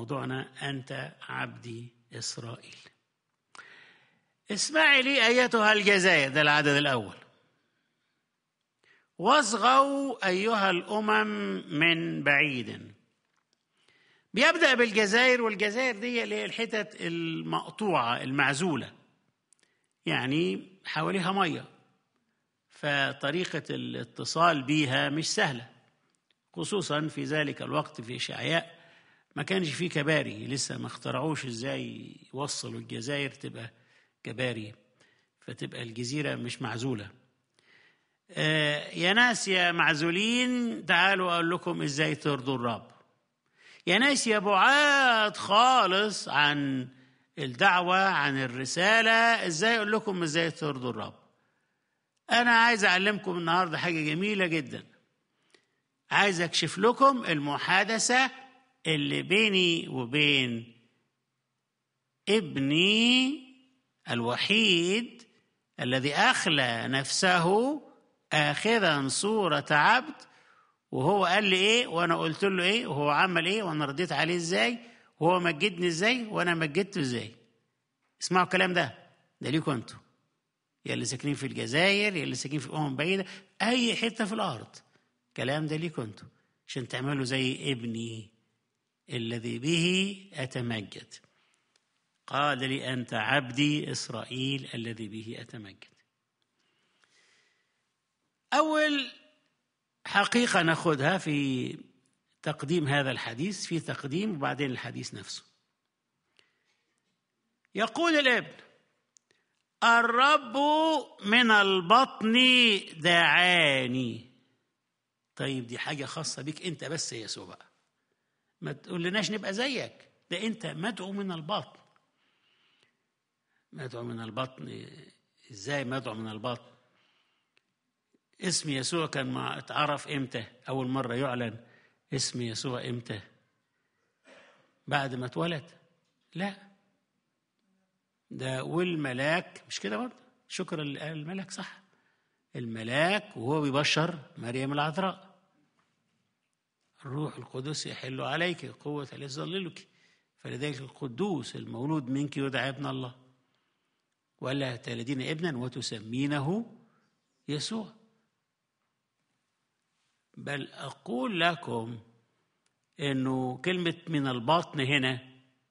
موضوعنا أنت عبدي إسرائيل اسمعي لي أيتها الجزائر ده العدد الأول واصغوا أيها الأمم من بعيد بيبدأ بالجزائر والجزائر دي اللي هي الحتت المقطوعة المعزولة يعني حواليها مية فطريقة الاتصال بيها مش سهلة خصوصا في ذلك الوقت في إشعياء ما كانش فيه كباري لسه ما اخترعوش ازاي يوصلوا الجزائر تبقى كباري فتبقى الجزيرة مش معزولة آه يا ناس يا معزولين تعالوا أقول لكم ازاي ترضوا الرب يا ناس يا بعاد خالص عن الدعوة عن الرسالة ازاي اقول لكم ازاي ترضوا الرب انا عايز اعلمكم النهاردة حاجة جميلة جدا عايز اكشف لكم المحادثة اللي بيني وبين ابني الوحيد الذي اخلى نفسه اخذا صورة عبد وهو قال لي ايه وانا قلت له ايه وهو عمل ايه وانا رديت عليه ازاي وهو مجدني ازاي وانا مجدته ازاي اسمعوا الكلام ده ده ليكم انتوا يا اللي ساكنين في الجزائر يا اللي ساكنين في امم بعيده اي حته في الارض الكلام ده ليكم انتوا عشان تعملوا زي ابني الذي به اتمجد قال لي انت عبدي اسرائيل الذي به اتمجد اول حقيقة ناخذها في تقديم هذا الحديث في تقديم وبعدين الحديث نفسه يقول الابن الرب من البطن دعاني طيب دي حاجة خاصة بك أنت بس يا يسوع بقى ما تقول لناش نبقى زيك ده أنت مدعو من البطن مدعو من البطن إزاي مدعو من البطن اسم يسوع كان مع اتعرف امتى اول مره يعلن اسم يسوع امتى بعد ما اتولد لا ده والملاك مش كده برضه شكرا الملاك صح الملاك وهو بيبشر مريم العذراء الروح القدس يحل عليك قوة يظللك فلذلك القدوس المولود منك يدعى ابن الله ولا تلدين ابنا وتسمينه يسوع بل أقول لكم إنه كلمة من البطن هنا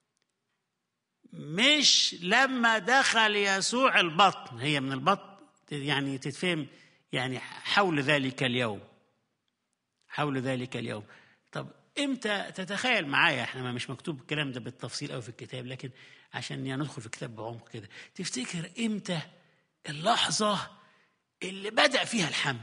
مش لما دخل يسوع البطن هي من البطن يعني تتفهم يعني حول ذلك اليوم حول ذلك اليوم طب امتى تتخيل معايا احنا ما مش مكتوب الكلام ده بالتفصيل قوي في الكتاب لكن عشان يعني ندخل في الكتاب بعمق كده تفتكر امتى اللحظه اللي بدا فيها الحمل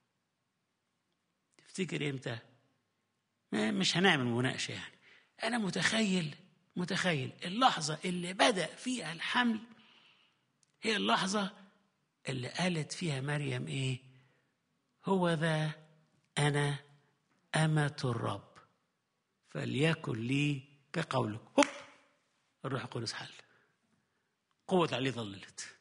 تفتكر امتى مش هنعمل مناقشه يعني انا متخيل متخيل اللحظه اللي بدا فيها الحمل هي اللحظه اللي قالت فيها مريم ايه هو ذا انا امه الرب فليكن لي كقولك هوب الروح القدس حل قوة عليه ظللت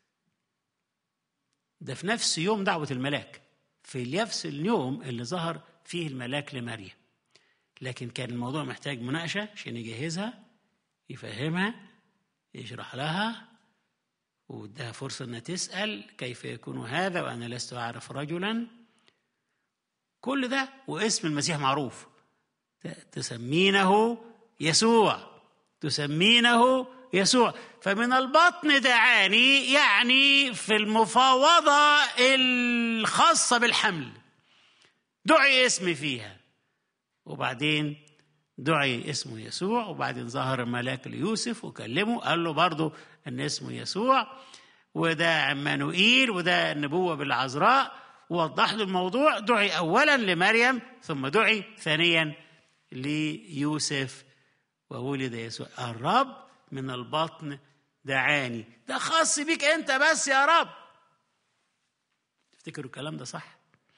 ده في نفس يوم دعوة الملاك في نفس اليوم اللي ظهر فيه الملاك لمريم لكن كان الموضوع محتاج مناقشة عشان يجهزها يفهمها يشرح لها وادها فرصة انها تسأل كيف يكون هذا وأنا لست أعرف رجلا كل ده واسم المسيح معروف تسمينه يسوع تسمينه يسوع فمن البطن دعاني يعني في المفاوضة الخاصة بالحمل دعي اسمي فيها وبعدين دعي اسمه يسوع وبعدين ظهر الملاك ليوسف وكلمه قال له برضه ان اسمه يسوع وده عمانوئيل وده النبوة بالعذراء ووضح له الموضوع دعي اولا لمريم ثم دعي ثانيا ليوسف وولد يسوع الرب من البطن دعاني ده خاص بيك انت بس يا رب تفتكروا الكلام ده صح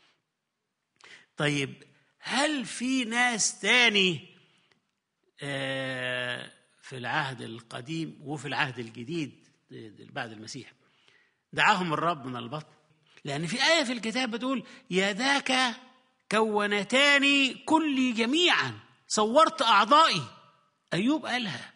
طيب هل في ناس تاني في العهد القديم وفي العهد الجديد بعد المسيح دعاهم الرب من البطن لأن في آية في الكتاب بتقول يداك كونتان كلي جميعا صورت أعضائي أيوب قالها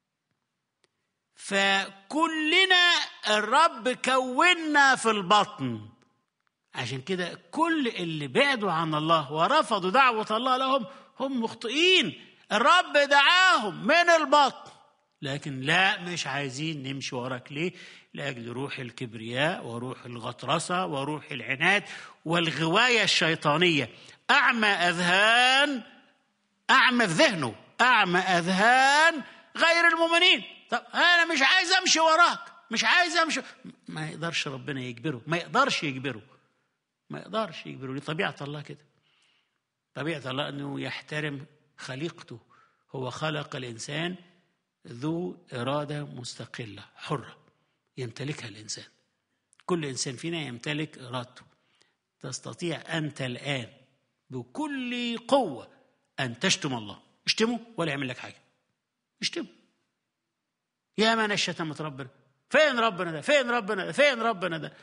فكلنا الرب كونا في البطن عشان كده كل اللي بعدوا عن الله ورفضوا دعوة الله لهم هم مخطئين الرب دعاهم من البطن لكن لا مش عايزين نمشي وراك ليه لأجل روح الكبرياء وروح الغطرسة وروح العناد والغواية الشيطانية أعمى أذهان أعمى في ذهنه أعمى أذهان غير المؤمنين طب أنا مش عايز أمشي وراك مش عايز أمشي ما يقدرش ربنا يجبره ما يقدرش يجبره ما يقدرش يجبره دي طبيعة الله كده طبيعة الله أنه يحترم خليقته هو خلق الإنسان ذو إرادة مستقلة حرة يمتلكها الإنسان كل إنسان فينا يمتلك إرادته تستطيع أنت الآن بكل قوة أن تشتم الله اشتمه ولا يعمل لك حاجة اشتمه يا من شتمت ربنا فين ربنا ده فين ربنا ده فين ربنا ده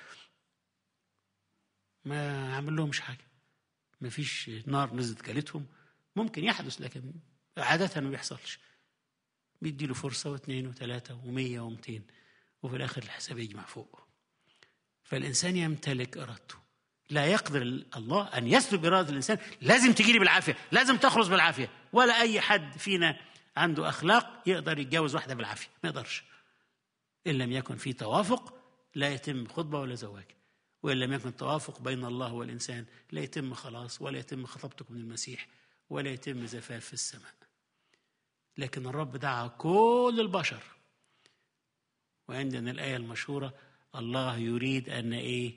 ما عمل لهمش حاجة ما فيش نار نزلت كلتهم ممكن يحدث لكن عادة ما بيحصلش بيدي له فرصة واثنين وثلاثة ومية ومتين وفي الآخر الحساب يجمع فوق فالإنسان يمتلك إرادته لا يقدر الله أن يسلب إرادة الإنسان لازم تجيلي بالعافية لازم تخلص بالعافية ولا أي حد فينا عنده أخلاق يقدر يتجوز واحدة بالعافية ما يقدرش إن لم يكن في توافق لا يتم خطبة ولا زواج وإن لم يكن توافق بين الله والإنسان لا يتم خلاص ولا يتم خطبتكم من المسيح ولا يتم زفاف في السماء لكن الرب دعا كل البشر وعندنا الآية المشهورة الله يريد أن إيه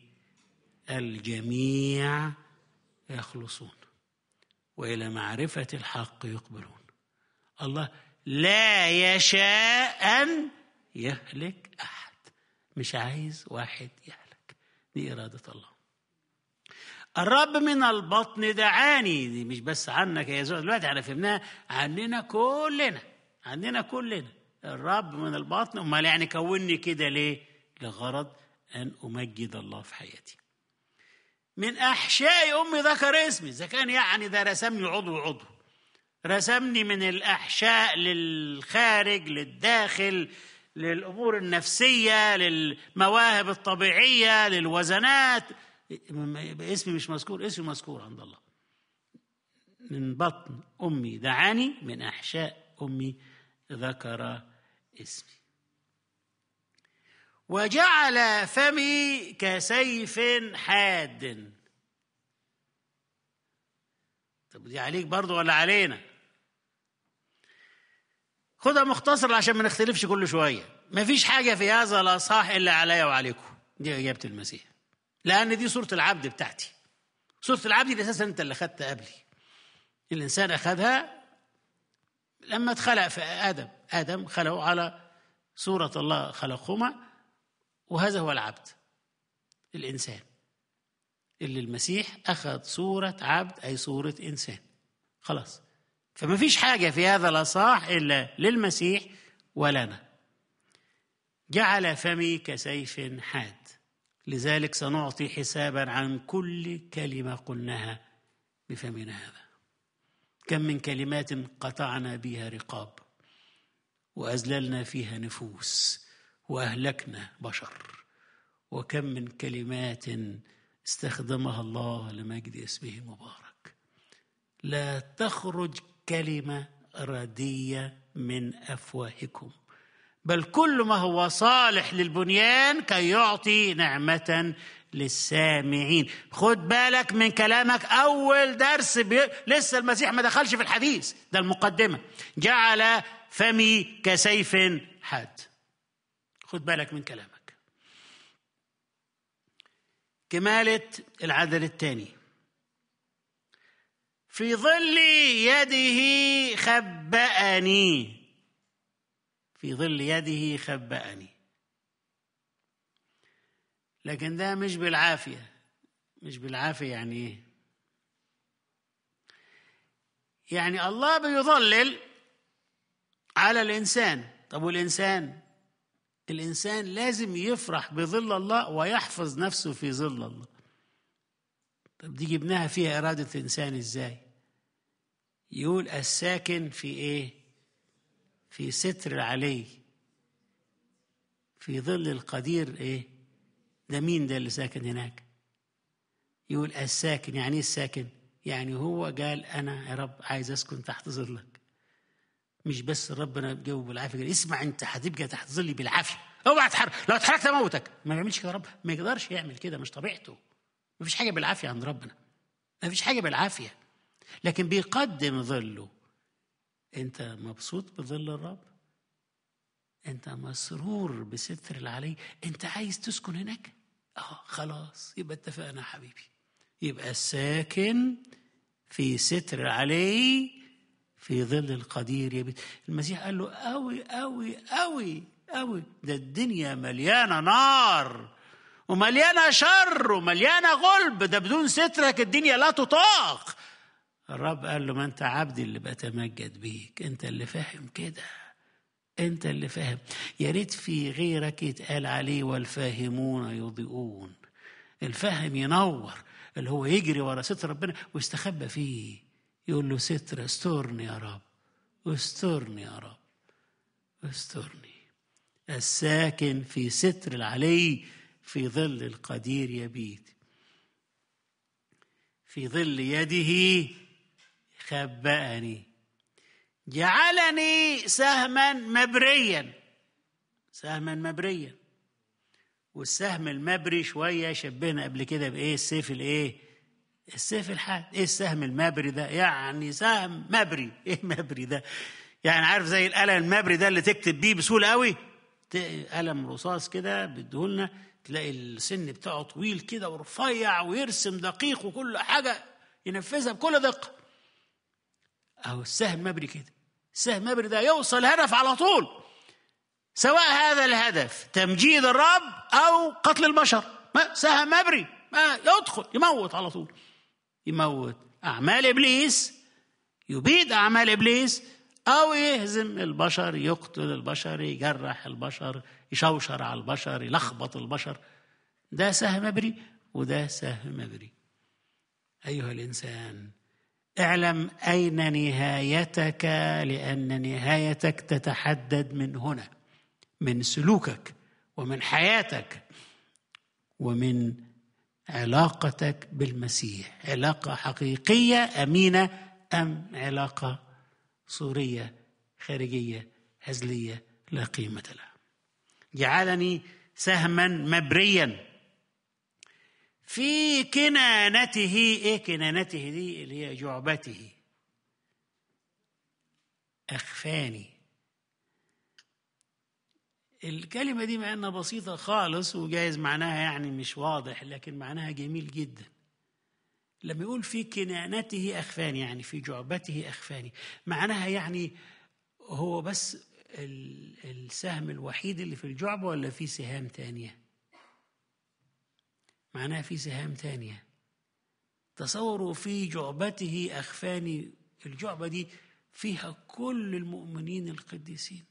الجميع يخلصون وإلى معرفة الحق يقبلون الله لا يشاء أن يهلك أحد مش عايز واحد يهلك دي إرادة الله الرب من البطن دعاني دي مش بس عنك يا يسوع دلوقتي احنا فهمناها عننا كلنا عننا كلنا الرب من البطن امال يعني كوني كده ليه لغرض ان امجد الله في حياتي من احشاء امي ذكر اسمي اذا كان يعني ده رسمني عضو عضو رسمني من الاحشاء للخارج للداخل للامور النفسيه للمواهب الطبيعيه للوزنات اسمي مش مذكور اسمي مذكور عند الله من بطن امي دعاني من احشاء امي ذكر اسمي وجعل فمي كسيف حاد طب دي عليك برضه ولا علينا خدها مختصر عشان ما نختلفش كل شويه مفيش حاجه في هذا الاصحاح الا عليا وعليكم دي اجابه المسيح لان دي صوره العبد بتاعتي صوره العبد دي اساسا انت اللي خدتها قبلي الانسان اخذها لما اتخلق في ادم ادم خلقه على صوره الله خلقهما وهذا هو العبد الانسان اللي المسيح اخذ صوره عبد اي صوره انسان خلاص فما فيش حاجه في هذا الاصح الا للمسيح ولنا جعل فمي كسيف حاد لذلك سنعطي حسابا عن كل كلمه قلناها بفمنا هذا كم من كلمات قطعنا بها رقاب واذللنا فيها نفوس واهلكنا بشر وكم من كلمات استخدمها الله لمجد اسمه المبارك لا تخرج كلمه رديه من افواهكم بل كل ما هو صالح للبنيان كي يعطي نعمة للسامعين خد بالك من كلامك أول درس بي... لسه المسيح ما دخلش في الحديث ده المقدمة جعل فمي كسيف حاد خد بالك من كلامك كمالة العدد الثاني في ظل يده خبأني في ظل يده خبأني لكن ده مش بالعافية مش بالعافية يعني ايه يعني الله بيظلل على الإنسان طب والإنسان الإنسان لازم يفرح بظل الله ويحفظ نفسه في ظل الله طب دي جبناها فيها إرادة الإنسان إزاي يقول الساكن في إيه في ستر العلي في ظل القدير ايه ده مين ده اللي ساكن هناك يقول الساكن يعني ايه الساكن يعني هو قال انا يا رب عايز اسكن تحت ظلك مش بس ربنا بجاوب بالعافيه قال اسمع انت هتبقى تحت ظلي بالعافيه اوعى تحرك لو اتحركت اموتك ما يعملش كده رب ما يقدرش يعمل كده مش طبيعته ما فيش حاجه بالعافيه عند ربنا ما فيش حاجه بالعافيه لكن بيقدم ظله انت مبسوط بظل الرب انت مسرور بستر العلي انت عايز تسكن هناك اه خلاص يبقى اتفقنا حبيبي يبقى الساكن في ستر العلي في ظل القدير يبيت المسيح قال له قوي قوي قوي قوي ده الدنيا مليانه نار ومليانه شر ومليانه غلب ده بدون سترك الدنيا لا تطاق الرب قال له ما انت عبدي اللي بتمجد بيك انت اللي فاهم كده انت اللي فاهم يا ريت في غيرك يتقال عليه والفاهمون يضيئون الفهم ينور اللي هو يجري ورا ستر ربنا ويستخبى فيه يقول له ستر استرني يا رب استرني يا رب استرني الساكن في ستر العلي في ظل القدير يبيت في ظل يده خبأني جعلني سهما مبريا سهما مبريا والسهم المبري شويه شبهنا قبل كده بايه السيف الايه السيف الحاد ايه السهم المبري ده يعني سهم مبري ايه مبري ده يعني عارف زي القلم المبري ده اللي تكتب بيه بسهوله قوي قلم رصاص كده بيديهولنا تلاقي السن بتاعه طويل كده ورفيع ويرسم دقيق وكل حاجه ينفذها بكل دقه أو السهم مبري كده السهم مبري ده يوصل هدف على طول سواء هذا الهدف تمجيد الرب أو قتل البشر ما سهم مبري ما يدخل يموت على طول يموت أعمال إبليس يبيد أعمال إبليس أو يهزم البشر يقتل البشر يجرح البشر يشوشر على البشر يلخبط البشر ده سهم مبري وده سهم مبري أيها الإنسان اعلم اين نهايتك لان نهايتك تتحدد من هنا من سلوكك ومن حياتك ومن علاقتك بالمسيح علاقه حقيقيه امينه ام علاقه صوريه خارجيه هزليه لا قيمه لها جعلني سهما مبريا في كنانته ايه كنانته دي اللي هي جعبته اخفاني الكلمة دي مع انها بسيطة خالص وجايز معناها يعني مش واضح لكن معناها جميل جدا لما يقول في كنانته اخفاني يعني في جعبته اخفاني معناها يعني هو بس السهم الوحيد اللي في الجعبة ولا في سهام تانية معناها في سهام تانية تصوروا في جعبته أخفاني الجعبة دي فيها كل المؤمنين القديسين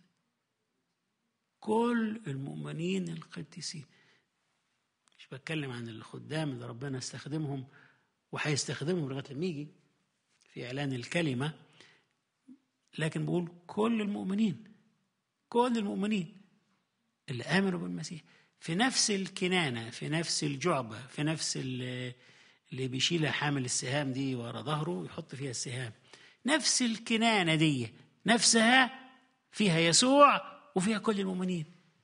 كل المؤمنين القديسين مش بتكلم عن الخدام اللي ربنا استخدمهم وهيستخدمهم لغايه لما يجي في اعلان الكلمه لكن بقول كل المؤمنين كل المؤمنين اللي امنوا بالمسيح في نفس الكنانة في نفس الجعبة في نفس اللي بيشيلها حامل السهام دي ورا ظهره ويحط فيها السهام نفس الكنانة دي نفسها فيها يسوع وفيها كل المؤمنين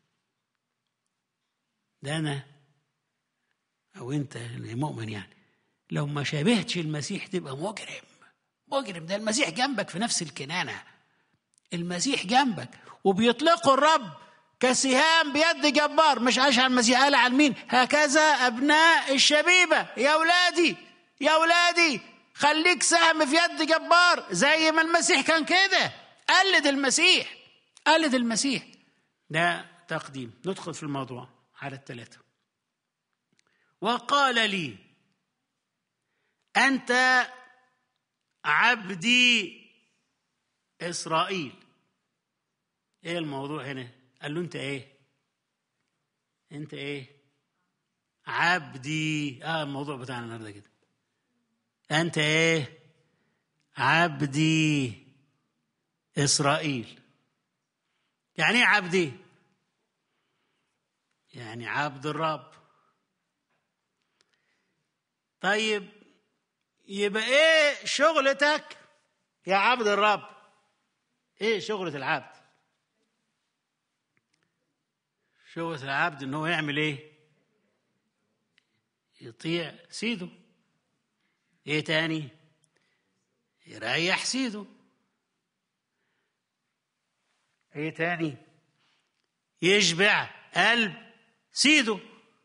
ده أنا أو أنت اللي مؤمن يعني لو ما شابهتش المسيح تبقى مجرم مجرم ده المسيح جنبك في نفس الكنانة المسيح جنبك وبيطلقوا الرب كسهام بيد جبار مش عايش على المسيح قال على مين هكذا ابناء الشبيبه يا اولادي يا اولادي خليك سهم في يد جبار زي ما المسيح كان كده قلد المسيح قلد المسيح ده تقديم ندخل في الموضوع على الثلاثه وقال لي انت عبدي اسرائيل ايه الموضوع هنا قال له انت ايه انت ايه عبدي اه الموضوع بتاعنا النهارده كده انت ايه عبدي اسرائيل يعني ايه عبدي يعني عبد الرب طيب يبقى ايه شغلتك يا عبد الرب ايه شغلة العبد شغلة العبد ان هو يعمل ايه يطيع سيده ايه تاني يريح سيده ايه تاني يشبع قلب سيده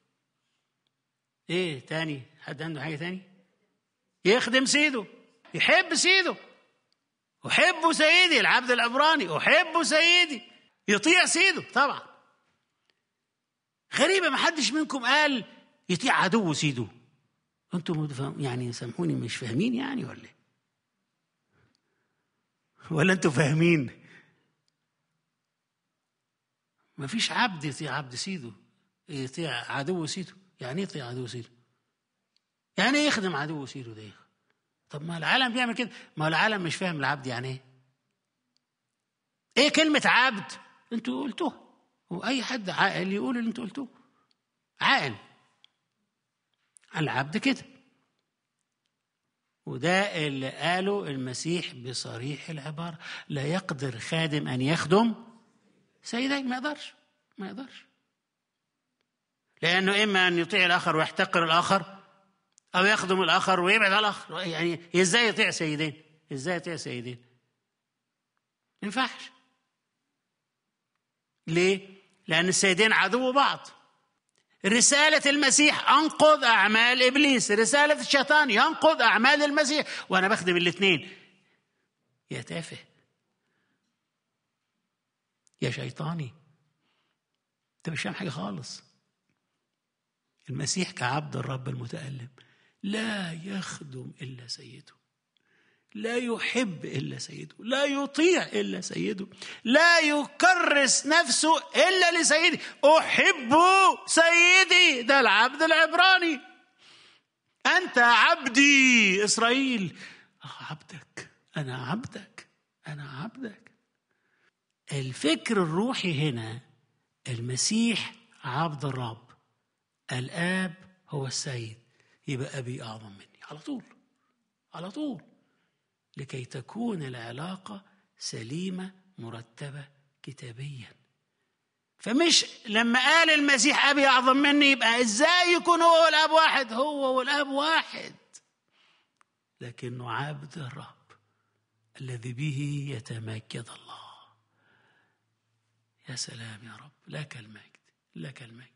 ايه تاني حد عنده حاجه تاني يخدم سيده يحب سيده احب سيدي العبد العبراني احب سيدي يطيع سيده طبعا غريبه ما حدش منكم قال يطيع عدو سيده انتم يعني سامحوني مش فاهمين يعني ولا ايه ولا انتم فاهمين ما فيش عبد يطيع عبد سيده يطيع عدو سيده يعني ايه يطيع عدو سيده يعني ايه يخدم عدو سيده ده طب ما العالم بيعمل كده ما العالم مش فاهم العبد يعني ايه ايه كلمة عبد انتوا قلتوها واي حد عاقل يقول اللي انتوا قلتوه عاقل العبد كده وده اللي قاله المسيح بصريح العبارة لا يقدر خادم أن يخدم سيدي ما يقدرش ما يقدرش لأنه إما أن يطيع الآخر ويحتقر الآخر أو يخدم الآخر ويبعد عن الآخر يعني إزاي يطيع سيدين إزاي يطيع سيدين ما ينفعش ليه؟ لأن السيدين عدو بعض رسالة المسيح أنقذ أعمال إبليس رسالة الشيطان ينقذ أعمال المسيح وأنا بخدم الاثنين يا تافه يا شيطاني أنت مش فاهم حاجة خالص المسيح كعبد الرب المتألم لا يخدم إلا سيده لا يحب الا سيده لا يطيع الا سيده لا يكرس نفسه الا لسيده احب سيدي ده العبد العبراني انت عبدي اسرائيل عبدك انا عبدك انا عبدك الفكر الروحي هنا المسيح عبد الرب الاب هو السيد يبقى ابي اعظم مني على طول على طول لكي تكون العلاقة سليمة مرتبة كتابيا فمش لما قال المسيح أبي أعظم مني يبقى إزاي يكون هو والأب واحد هو والأب واحد لكنه عبد الرب الذي به يتمجد الله يا سلام يا رب لك المجد لك المجد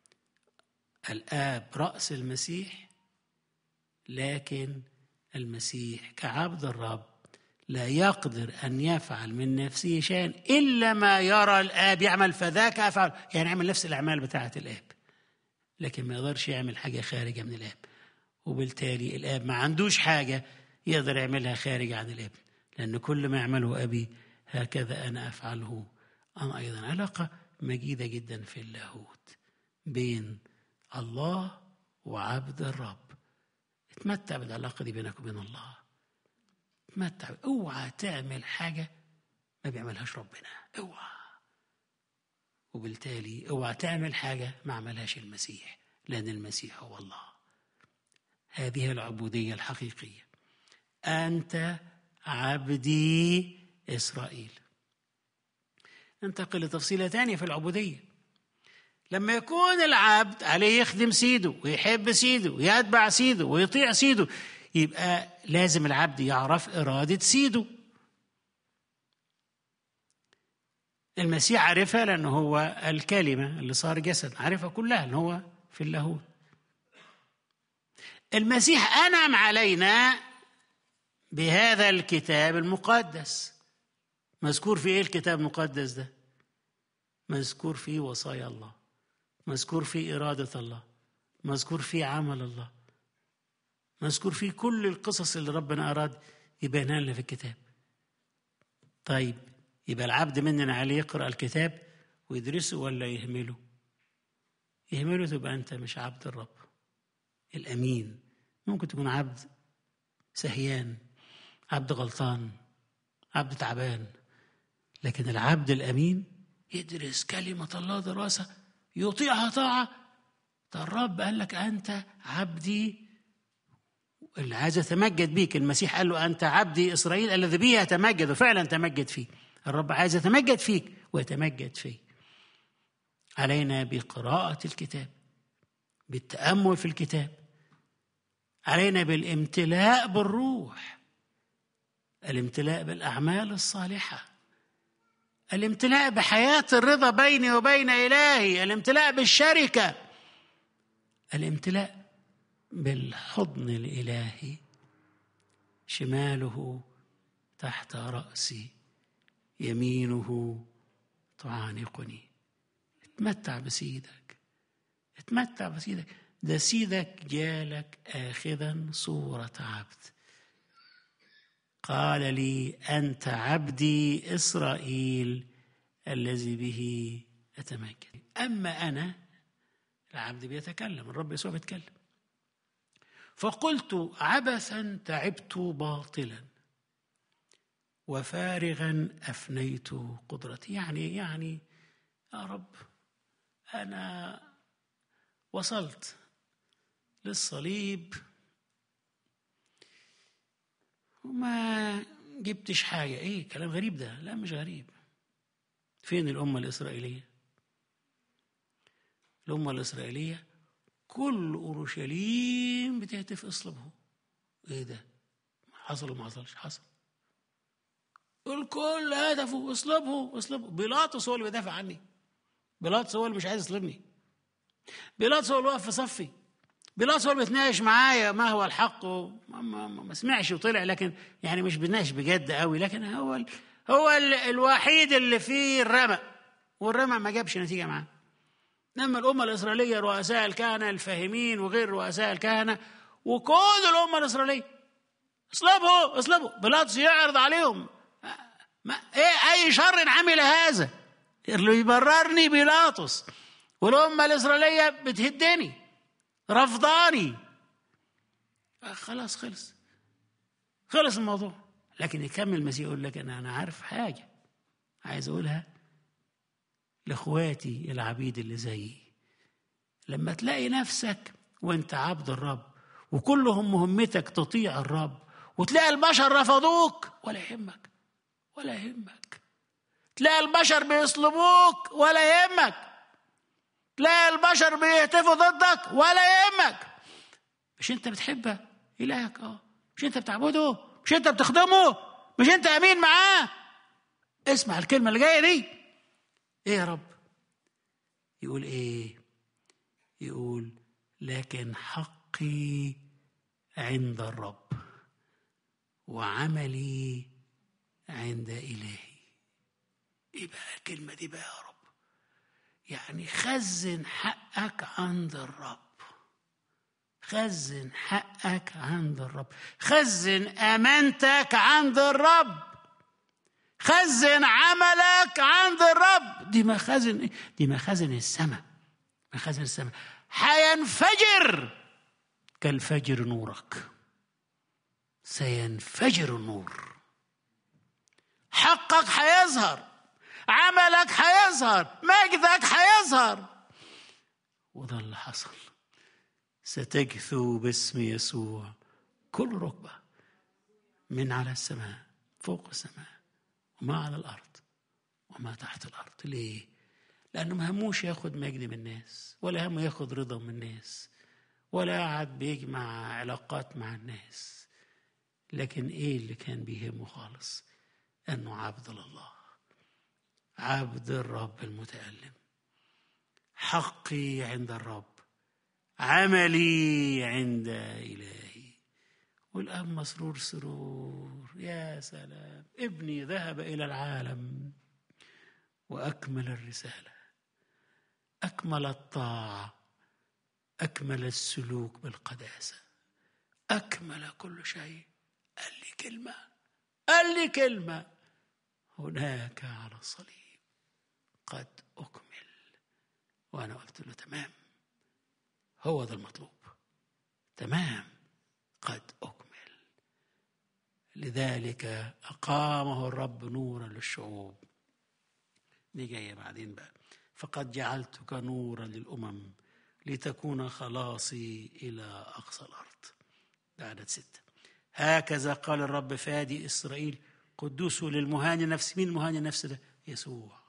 الآب رأس المسيح لكن المسيح كعبد الرب لا يقدر أن يفعل من نفسه شيئا إلا ما يرى الآب يعمل فذاك أفعل يعني يعمل نفس الأعمال بتاعة الآب لكن ما يقدرش يعمل حاجة خارجة من الآب وبالتالي الآب ما عندوش حاجة يقدر يعملها خارج عن الابن لأن كل ما يعمله أبي هكذا أنا أفعله أنا أيضا علاقة مجيدة جدا في اللاهوت بين الله وعبد الرب اتمتع بالعلاقه دي بينك وبين الله اتمتع اوعى تعمل حاجه ما بيعملهاش ربنا اوعى وبالتالي اوعى تعمل حاجه ما عملهاش المسيح لان المسيح هو الله هذه العبوديه الحقيقيه انت عبدي اسرائيل ننتقل لتفصيله ثانيه في العبوديه لما يكون العبد عليه يخدم سيده ويحب سيده ويتبع سيده ويطيع سيده يبقى لازم العبد يعرف إرادة سيده المسيح عارفها لأنه هو الكلمة اللي صار جسد عارفها كلها أنه هو في اللاهوت المسيح أنعم علينا بهذا الكتاب المقدس مذكور في ايه الكتاب المقدس ده مذكور فيه وصايا الله مذكور فيه إرادة الله مذكور فيه عمل الله مذكور فيه كل القصص اللي ربنا أراد يبينها لنا في الكتاب طيب يبقى العبد مننا عليه يقرأ الكتاب ويدرسه ولا يهمله يهمله تبقى أنت مش عبد الرب الأمين ممكن تكون عبد سهيان عبد غلطان عبد تعبان لكن العبد الأمين يدرس كلمة الله دراسة يطيعها طاعة ده الرب قال لك أنت عبدي اللي عايز يتمجد بيك المسيح قال له أنت عبدي إسرائيل الذي به يتمجد وفعلا تمجد فيه الرب عايز يتمجد فيك ويتمجد فيه علينا بقراءة الكتاب بالتأمل في الكتاب علينا بالامتلاء بالروح الامتلاء بالأعمال الصالحة الامتلاء بحياة الرضا بيني وبين إلهي الامتلاء بالشركة الامتلاء بالحضن الإلهي شماله تحت رأسي يمينه تعانقني اتمتع بسيدك اتمتع بسيدك ده سيدك جالك آخذا صورة عبد قال لي أنت عبدي إسرائيل الذي به أتمجد أما أنا العبد بيتكلم الرب يسوع بيتكلم فقلت عبثا تعبت باطلا وفارغا افنيت قدرتي يعني يعني يا رب انا وصلت للصليب وما جبتش حاجه ايه كلام غريب ده لا مش غريب فين الامه الاسرائيليه الامه الاسرائيليه كل اورشليم بتهتف اصلبه ايه ده حصل وما حصلش حصل الكل هدفه اصلبه اصلبه بيلاطس هو اللي بيدافع عني بيلاطس هو اللي مش عايز يصلبني بيلاطس هو اللي واقف في صفي بيلاطس هو اللي بيتناقش معايا ما هو الحق ما, ما, ما سمعش وطلع لكن يعني مش بيتناقش بجد قوي لكن هو ال هو ال الوحيد اللي فيه الرمق والرمق ما جابش نتيجه معاه لما الأمة الإسرائيلية رؤساء الكهنة الفاهمين وغير رؤساء الكهنة وكل الأمة الإسرائيلية اصلبوا اصلبوا بيلاطس يعرض عليهم ما ايه اي شر عمل هذا اللي يبررني بيلاطس والأمة الإسرائيلية بتهدني رفضاني خلاص خلص خلص الموضوع لكن يكمل المسيح يقول لك أنا أنا عارف حاجة عايز أقولها لاخواتي العبيد اللي زيي لما تلاقي نفسك وانت عبد الرب وكلهم مهمتك تطيع الرب وتلاقي البشر رفضوك ولا يهمك ولا يهمك تلاقي البشر بيصلبوك ولا يهمك تلاقي البشر بيهتفوا ضدك ولا يهمك مش انت بتحبه الهك اه مش انت بتعبده مش انت بتخدمه مش انت امين معاه اسمع الكلمه اللي جايه دي ايه يا رب يقول ايه يقول لكن حقي عند الرب وعملي عند الهي ايه بقى الكلمه دي بقى يا رب يعني خزن حقك عند الرب خزن حقك عند الرب خزن امانتك عند الرب خزن عملك عند الرب دي مخازن ايه دي مخازن السماء مخازن السماء حينفجر كالفجر نورك سينفجر النور حقك حيظهر عملك حيظهر مجدك حيظهر وده اللي حصل ستجثو باسم يسوع كل ركبة من على السماء فوق السماء وما على الأرض وما تحت الأرض ليه؟ لأنه ما هموش ياخد مجد من الناس ولا همه ياخد رضا من الناس ولا قعد بيجمع علاقات مع الناس لكن ايه اللي كان بيهمه خالص انه عبد لله عبد الرب المتألم حقي عند الرب عملي عند إلهي والآن مسرور سرور يا سلام ابني ذهب إلى العالم وأكمل الرسالة أكمل الطاعة أكمل السلوك بالقداسة أكمل كل شيء قال لي كلمة قال لي كلمة هناك على الصليب قد أكمل وأنا قلت له تمام هو ده المطلوب تمام قد أكمل لذلك أقامه الرب نورا للشعوب دي جاية بعدين بقى فقد جعلتك نورا للأمم لتكون خلاصي إلى أقصى الأرض ده عدد ستة هكذا قال الرب فادي إسرائيل قدوس للمهاني نفس مين المهاني نفس ده يسوع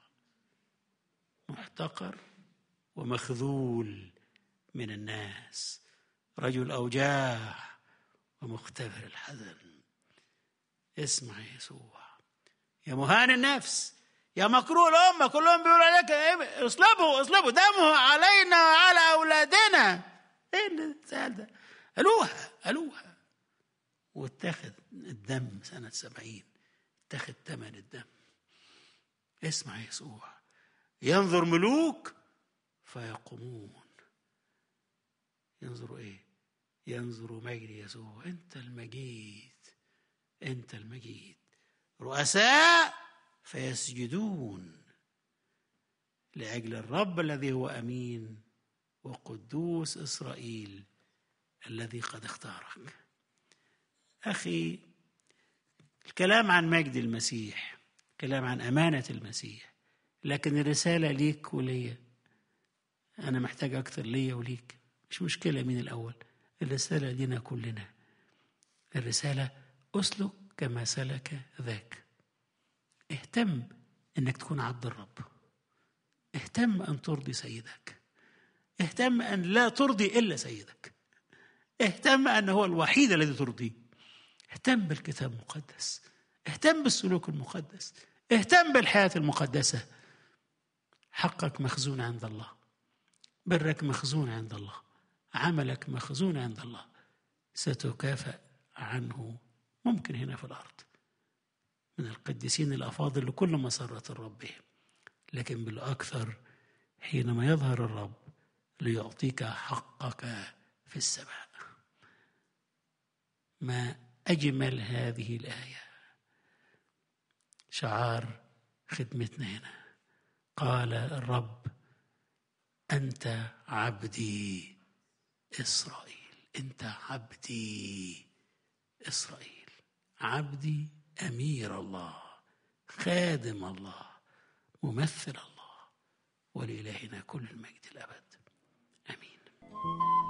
محتقر ومخذول من الناس رجل أوجاع ومختبر الحزن اسمع يا يسوع يا مهان النفس يا مكروه الأمة كلهم بيقولوا عليك إيه؟ اصلبوا اصلبوا دمه علينا وعلى أولادنا ايه السؤال ده قالوها قالوها واتخذ الدم سنة سبعين اتخذ ثمن الدم اسمع يا يسوع ينظر ملوك فيقومون ينظروا ايه ينظروا مجد يسوع انت المجيد انت المجيد رؤساء فيسجدون لاجل الرب الذي هو امين وقدوس اسرائيل الذي قد اختارك اخي الكلام عن مجد المسيح كلام عن امانه المسيح لكن الرساله ليك وليا انا محتاج اكتر ليا وليك مش مشكله مين الاول الرساله لينا كلنا الرساله اسلك كما سلك ذاك اهتم انك تكون عبد الرب اهتم ان ترضي سيدك اهتم ان لا ترضي الا سيدك اهتم ان هو الوحيد الذي ترضيه اهتم بالكتاب المقدس اهتم بالسلوك المقدس اهتم بالحياه المقدسه حقك مخزون عند الله برك مخزون عند الله عملك مخزون عند الله ستكافأ عنه ممكن هنا في الارض من القديسين الافاضل لكل مسره الرب بهم لكن بالاكثر حينما يظهر الرب ليعطيك حقك في السماء ما اجمل هذه الايه شعار خدمتنا هنا قال الرب انت عبدي اسرائيل انت عبدي اسرائيل عبدي امير الله خادم الله ممثل الله ولالهنا كل المجد الابد امين